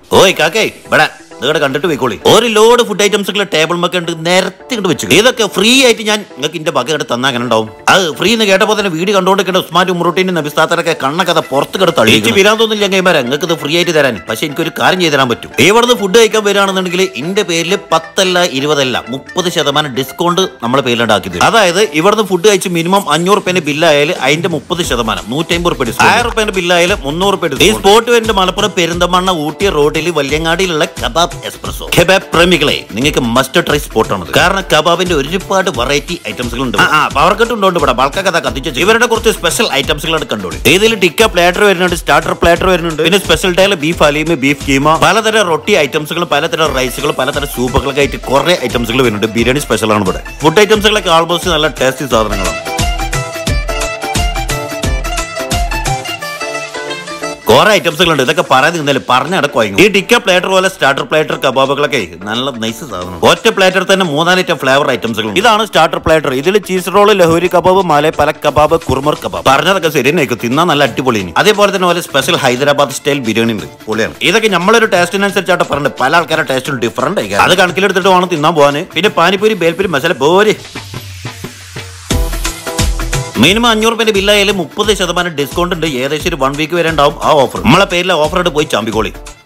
ഓയ് കാക്കേ ഇവിടെ നിങ്ങളുടെ കണ്ടിട്ട് പോയിക്കോളി ഒരു ലോഡ് ഫുഡ് ഐറ്റംസുകൾ ടേബിൾ മൊക്കെ ഉണ്ട് നിരത്തി ഇങ്ങോട്ട് വെച്ചു ഇതൊക്കെ ഫ്രീ ആയിട്ട് ഞാൻ നിങ്ങൾക്ക് ഇന്റെ ബഗ് എടുത്ത് തന്നാ അങ്ങനെ ഉണ്ടാവും അത് ഫ്രീ എന്ന് കേട്ടപ്പോൾ തന്നെ വീഡിയോ കണ്ടുകൊണ്ടിരിക്കേണ്ട ഉസ്മാൻ ഉമ്രുട്ടീനും നബിസ്ഥാത്തരൊക്കെ കണ്ണൊക്കെ അത് പുറത്ത് കിടത്ത് തള്ളി വരാൻ തോന്നില്ല കൈമാരാ നിങ്ങൾക്ക് ഇത് ഫ്രീ ആയിട്ട് തരാൻ പക്ഷെ എനിക്കൊരു കാര്യം ചെയ്തു തരാൻ പറ്റും ഇവിടുന്ന് ഫുഡ് കഴിക്കാൻ വരികയാണെന്നുണ്ടെങ്കിൽ ഇന്റെ പേരിൽ പത്തല്ല ഇരുപതല്ല മുപ്പത് ശതമാനം ഡിസ്കൗണ്ട് നമ്മളെ പേരിലുണ്ടാക്കി തരും അതായത് ഇവിടുന്ന് ഫുഡ് കഴിച്ച് മിനിമം അഞ്ഞൂറ് റുപ്യന്റെ ബില്ലായാലും അതിന്റെ മുപ്പത് ശതമാനം നൂറ്റമ്പത് റുപ്യ ഡിസ്കൗണ്ട് ആയിരം റുപ്യന്റെ ബില്ലായാലും മുന്നൂറ് റുപ്യ ഈ സ്പോട്ട് വരുന്നത് മലപ്പുറം പെരിന്തമണ്ണ ഊട്ടി റോഡിൽ വല്യങ്ങാടിയിലുള്ള കബാബ് എക്സ്പ്രസോ കബാബ് പ്രേമികളെ നിങ്ങൾക്ക് മസ്റ്റ് ട്രൈ സ്പോട്ടാണ് കാരണം കബാബിന്റെ ഒരുപാട് വെറൈറ്റി ഐറ്റംസുകൾ ഉണ്ട് പവർ കട്ട് ഉണ്ടോണ്ട് ഇവിടെ ബൾക്കൊക്കെ അതാ കത്തിച്ചു ഇവരുടെ കുറച്ച് സ്പെഷ്യൽ ഐറ്റംസുകളാണ് കണ്ടോളി ഇതിൽ ടിക്ക പ്ലാറ്റർ വരുന്നുണ്ട് സ്റ്റാർട്ടർ പ്ലാറ്റർ വരുന്നുണ്ട് പിന്നെ സ്പെഷ്യൽ ടൈൽ ബീഫ് അലീമ് ബീഫ് കീമ പലതരം റൊട്ടി ഐറ്റംസുകൾ പലതരം റൈസുകൾ പലതരം സൂപ്പുകളൊക്കെ ആയിട്ട് കുറെ ഐറ്റംസുകൾ വരുന്നുണ്ട് ബിരിയാണി സ്പെഷ്യൽ ആണ് ഇവിടെ ഫുഡ് ഐറ്റംസുകളൊക്കെ ആൾമോസ്റ്റ് നല്ല ടേസ്റ്റി സാധനങ്ങളാണ് കുറെ ഐറ്റംസുകൾ ഉണ്ട് ഇതൊക്കെ പറയാൻ നിന്നാലും പറഞ്ഞടക്കുവായി ഈ ടിക്ക പ്ലേറ്റർ പോലെ സ്റ്റാർട്ടർ പ്ലേറ്റർ കബാബുകളൊക്കെ നല്ല നൈസ് സാധനം ഒറ്റ പ്ലേറ്റർ തന്നെ മൂന്നാലിറ്റം ഫ്ലേവർ ഐറ്റംസുകൾ ഇതാണ് സ്റ്റാർട്ടർ പ്ലേറ്റർ ഇതിൽ ചീസ് റോള് ലഹോരി കബാബ് മല പല കബാബ് കുർമർ കബാബ് പറഞ്ഞതൊക്കെ ശരി തന്നെ തിന്നാൻ നല്ല അടിപൊളി അതേപോലെ തന്നെ പോലെ സ്പെഷ്യൽ ഹൈദരാബാദ് സ്റ്റൈൽ ബിരിയാണി ഉണ്ട് പൊളിയാണ് ഇതൊക്കെ നമ്മളൊരു ടേസ്റ്റിനനുസരിച്ചായിട്ട് പറഞ്ഞത് പല ആൾക്കാരുടെ ടേസ്റ്റും ഡിഫറൻറ്റ് ആയി അത് കണക്കിലെടുത്തിട്ട് വേണം തിന്നാൻ പോകാൻ പിന്നെ പാനിപ്പൂരി ബേൽപ്പൂരി മസാല പോരെ മിനിമം അഞ്ഞൂറ് രൂപന്റെ ബില്ലായാലും മുപ്പത് ശതമാനം ഡിസ്കൗണ്ട് ഉണ്ട് ഏകദേശം ഒരു വൺ വീക്ക് വരെ ഉണ്ടാവും ആ ഓഫർ നമ്മളെ പേരിലെ ഓഫർ പോയി ചാമ്പിക്കോളി